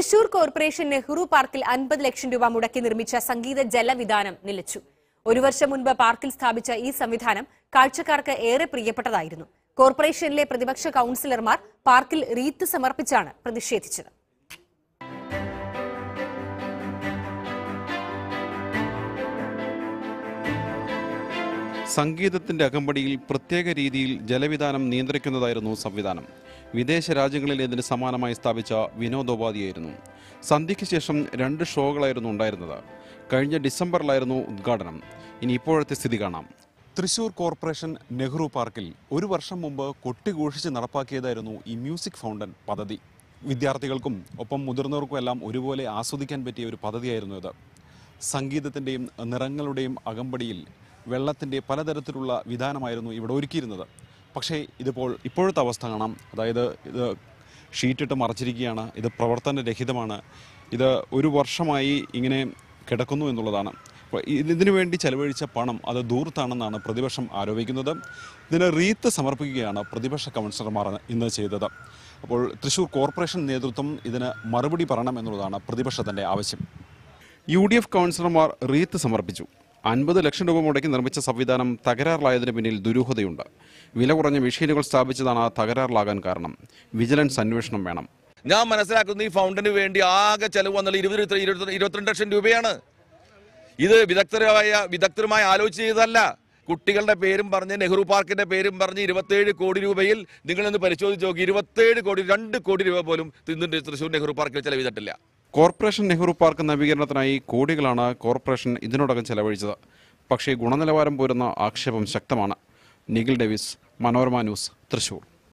Thrissur corporation Nehru പാർക്കിൽ അൻപത് ലക്ഷം രൂപ മുടക്കി നിർമ്മിച്ച സംഗീത ജലവിധാനം നിലച്ചു ഒരു വർഷം മുൻപ് പാർക്കിൽ സ്ഥാപിച്ച ഈ സംവിധാനം കാഴ്ചക്കാർക്ക് ഏറെ പ്രിയപ്പെട്ടതായിരുന്നു കോർപ്പറേഷനിലെ പ്രതിപക്ഷ കൌൺസിലർമാർ പാർക്കിൽ റീത്ത് സമർപ്പിച്ചാണ് പ്രതിഷേധിച്ചത് സംഗീതത്തിന്റെ അകമ്പടിയിൽ പ്രത്യേക രീതിയിൽ ജലവിധാനം നിയന്ത്രിക്കുന്നതായിരുന്നു സംവിധാനം വിദേശ രാജ്യങ്ങളിൽ ഇതിന് സമാനമായി സ്ഥാപിച്ച വിനോദോപാധിയായിരുന്നു സന്ധ്യയ്ക്ക് ശേഷം രണ്ട് ഷോകളായിരുന്നു ഉണ്ടായിരുന്നത് കഴിഞ്ഞ ഡിസംബറിലായിരുന്നു ഉദ്ഘാടനം ഇനി ഇപ്പോഴത്തെ സ്ഥിതി കാണാം തൃശൂർ കോർപ്പറേഷൻ നെഹ്റു പാർക്കിൽ ഒരു വർഷം മുമ്പ് കൊട്ടിഘോഷിച്ച് നടപ്പാക്കിയതായിരുന്നു ഈ മ്യൂസിക് ഫൗണ്ടൻ പദ്ധതി വിദ്യാർത്ഥികൾക്കും ഒപ്പം മുതിർന്നവർക്കും എല്ലാം ഒരുപോലെ ആസ്വദിക്കാൻ പറ്റിയ ഒരു പദ്ധതിയായിരുന്നു ഇത് സംഗീതത്തിൻ്റെയും നിറങ്ങളുടെയും അകമ്പടിയിൽ വെള്ളത്തിൻ്റെ പലതരത്തിലുള്ള വിധാനമായിരുന്നു ഇവിടെ ഒരുക്കിയിരുന്നത് പക്ഷേ ഇതിപ്പോൾ ഇപ്പോഴത്തെ അവസ്ഥ കാണാം അതായത് ഇത് ഷീറ്റിട്ട് മറച്ചിരിക്കുകയാണ് ഇത് പ്രവർത്തനരഹിതമാണ് ഇത് ഒരു വർഷമായി ഇങ്ങനെ കിടക്കുന്നു എന്നുള്ളതാണ് അപ്പോൾ ഇതിനു വേണ്ടി ചെലവഴിച്ച പണം അത് ദൂർത്താണെന്നാണ് പ്രതിപക്ഷം ആരോപിക്കുന്നത് ഇതിന് റീത്ത് സമർപ്പിക്കുകയാണ് പ്രതിപക്ഷ കൗൺസിലർമാർ ഇന്ന് ചെയ്തത് അപ്പോൾ തൃശൂർ കോർപ്പറേഷൻ നേതൃത്വം ഇതിന് മറുപടി പറയണം എന്നുള്ളതാണ് പ്രതിപക്ഷത്തിൻ്റെ ആവശ്യം യു ഡി എഫ് കൗൺസിലർമാർ റീത്ത് സമർപ്പിച്ചു അൻപത് ലക്ഷം രൂപ മുടക്കി നിർമ്മിച്ച സംവിധാനം തകരാറിലായതിന് പിന്നിൽ ദുരൂഹതയുണ്ട് വില കുറഞ്ഞ മെഷീനുകൾ സ്ഥാപിച്ചതാണ് തകരാറിലാകാൻ കാരണം വിജിലൻസ് അന്വേഷണം വേണം ഞാൻ മനസ്സിലാക്കുന്ന ഈ ഫൗണ്ടന് വേണ്ടി ആകെ ചെലവ് വന്നാൽ ഇരുപത് ഇരുപത്തി- ഇരുപത്തി- ഇരുപത്തിരണ്ട് ലക്ഷം രൂപയാണ് ഇത് വിദഗ്ധരായ വിദഗ്ധരുമായി ആലോചിച്ച് ചെയ്തതല്ല കുട്ടികളുടെ പേരും പറഞ്ഞ് നെഹ്റു പാർക്കിന്റെ പേരും പറഞ്ഞ് ഇരുപത്തേഴ് കോടി രൂപയിൽ നിങ്ങളൊന്ന് പരിശോധിച്ച് നോക്കി ഇരുപത്തേഴ് കോടി രണ്ട് കോടി രൂപ പോലും തിന്നിട്ട് തൃശ്ശൂർ നെഹ്റു പാർക്കിൽ ചെലവ് ചെയ്തിട്ടില്ല കോർപ്പറേഷൻ നെഹ്റു പാർക്ക് നവീകരണത്തിനായി കോടികളാണ് കോർപ്പറേഷൻ ഇതിനോടകം ചെലവഴിച്ചത് പക്ഷേ ഗുണനിലവാരം പോരുന്ന ആക്ഷേപം ശക്തമാണ് നിഖിൽ ഡേവിസ് മനോരമ ന്യൂസ് തൃശൂർ